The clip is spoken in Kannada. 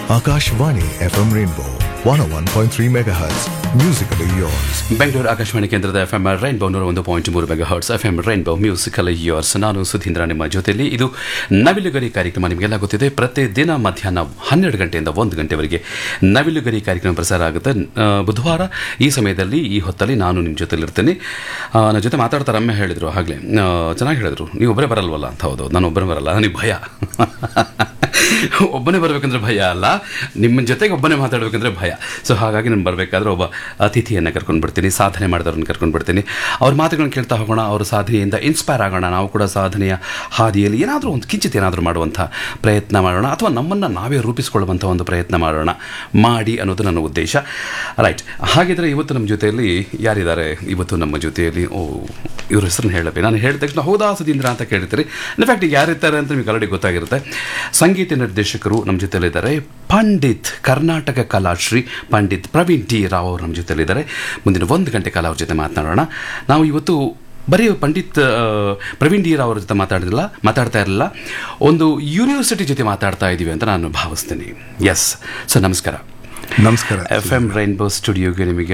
Akashvani FM Rainbow 101.3 MHz. Musically yours. Bengaluru Akashvani ಕೇಂದ್ರದ ಎಫ್ ಎಂ ರೈನ್ಬೋ ನೂರ ಒಂದು ಪಾಯಿಂಟ್ ಮೂರು megahertz F M Rainbow musical years ನಾನು ಸುಧೀಂದ್ರ ನಿಮ್ಮ ಜೊತೆಯಲ್ಲಿ ಇದು ನವಿಲುಗರಿ ಕಾರ್ಯಕ್ರಮ ನಿಮಗೆಲ್ಲ ಗೊತ್ತಿದೆ ಪ್ರತಿದಿನ ಮಧ್ಯಾಹ್ನ ಹನ್ನೆರಡು ಗಂಟೆಯಿಂದ ಒಂದು ಗಂಟೆವರೆಗೆ ನವಿಲುಗರಿ ಕಾರ್ಯಕ್ರಮ ಪ್ರಸಾರ ಆಗುತ್ತೆ ಆ, ಬುಧವಾರ ಈ ಸಮಯದಲ್ಲಿ ಈ ಹೊತ್ತಲ್ಲಿ ನಾನು ನಿಮ್ಮ ಜೊತೆಲಿರ್ತೀನಿ ಆ, ನನ್ನ ಜೊತೆ ಮಾತಾಡ್ತಾರೆ ಅಮ್ಮ ಹೇಳಿದರು ಆಗಲೇ ಚೆನ್ನಾಗಿ ಹೇಳಿದ್ರು ನೀವು ಒಬ್ಬರೇ ಬರಲ್ವಲ್ಲ ಅಂತ ಹೌದು ನಾನು ಒಬ್ಬರೇ ಬರಲ್ಲ ನನಗೆ ಭಯ ಒಬ್ಬನೇ ಬರಬೇಕಂದ್ರೆ ಭಯ ಅಲ್ಲ ನಿಮ್ಮ ಜೊತೆಗೆ ಒಬ್ಬನೇ ಮಾತಾಡಬೇಕಂದ್ರೆ ಭಯ ಸೊ ಹಾಗಾಗಿ ನಾನು ಬರಬೇಕಾದ್ರೆ ಒಬ್ಬ ಅತಿಥಿಯನ್ನು ಕರ್ಕೊಂಡು ಬಿಡ್ತೀನಿ ಸಾಧನೆ ಮಾಡಿದವ್ರನ್ನ ಕರ್ಕೊಂಡು ಬಿಡ್ತೀನಿ ಅವ್ರ ಮಾತುಗಳನ್ನ ಕೇಳ್ತಾ ಹೋಗೋಣ ಅವ್ರ ಸಾಧನೆಯಿಂದ ಇನ್ಸ್ಪೈರ್ ಆಗೋಣ ನಾವು ಕೂಡ ಸಾಧನೆಯ ಹಾದಿಯಲ್ಲಿ ಏನಾದರೂ ಒಂದು ಕಿಂಚಿತ್ ಏನಾದರೂ ಮಾಡುವಂಥ ಪ್ರಯತ್ನ ಮಾಡೋಣ ಅಥವಾ ನಮ್ಮನ್ನು ನಾವೇ ರೂಪಿಸಿಕೊಳ್ಳುವಂಥ ಒಂದು ಪ್ರಯತ್ನ ಮಾಡೋಣ ಮಾಡಿ ಅನ್ನೋದು ನನ್ನ ಉದ್ದೇಶ ರೈಟ್ ಹಾಗಿದ್ರೆ ಇವತ್ತು ನಮ್ಮ ಜೊತೆಯಲ್ಲಿ ಯಾರಿದ್ದಾರೆ ಇವತ್ತು ನಮ್ಮ ಜೊತೆಯಲ್ಲಿ ಓ ಇವ್ರ ಹೆಸರನ್ನ ಹೇಳಬೇಕು ನಾನು ಹೇಳಿದ ತಕ್ಷಣ ಹೌದಾ ಸುಧೀಂದ್ರ ಅಂತ ಕೇಳ್ತೀರಿ ಇನ್ಫ್ಯಾಕ್ಟ್ ಯಾರಿರ್ತಾರೆ ಅಂತ ನಿಮಗೆ ಆಲ್ರೆಡಿ ಗೊತ್ತಾಗಿರುತ್ತೆ ಸಂಗೀತ ನಿರ್ದೇಶಕರು ನಮ್ಮ ಜೊತೆಲಿದ್ದಾರೆ ಪಂಡಿತ್ ಕರ್ನಾಟಕ ಕಲಾಶ್ರೀ ಪಂಡಿತ್ ಪ್ರವೀಣ್ ಟಿ ರಾವ್ ಅವರು ನಮ್ಮ ಜೊತೆಲಿದ್ದಾರೆ ಮುಂದಿನ ಒಂದು ಗಂಟೆ ಕಾಲ ಅವ್ರ ಜೊತೆ ಮಾತನಾಡೋಣ ನಾವು ಇವತ್ತು ಬರೀ ಪಂಡಿತ್ ಆ, ಪ್ರವೀಣ್ ಡಿ ರಾವ್ ಅವ್ರ ಜೊತೆ ಮಾತಾಡಿಲ್ಲ ಮಾತಾಡ್ತಾ ಇರಲಿಲ್ಲ ಒಂದು ಯೂನಿವರ್ಸಿಟಿ ಜೊತೆ ಮಾತಾಡ್ತಾ ಇದ್ದೀವಿ ಅಂತ ನಾನು ಭಾವಿಸ್ತೀನಿ ಎಸ್ ಸರ್ ನಮಸ್ಕಾರ ನಮಸ್ಕಾರ ಎಫ್ ಎಂ ರೈನ್ಬೋ ಸ್ಟುಡಿಯೋಗೆ ನಿಮಗೆ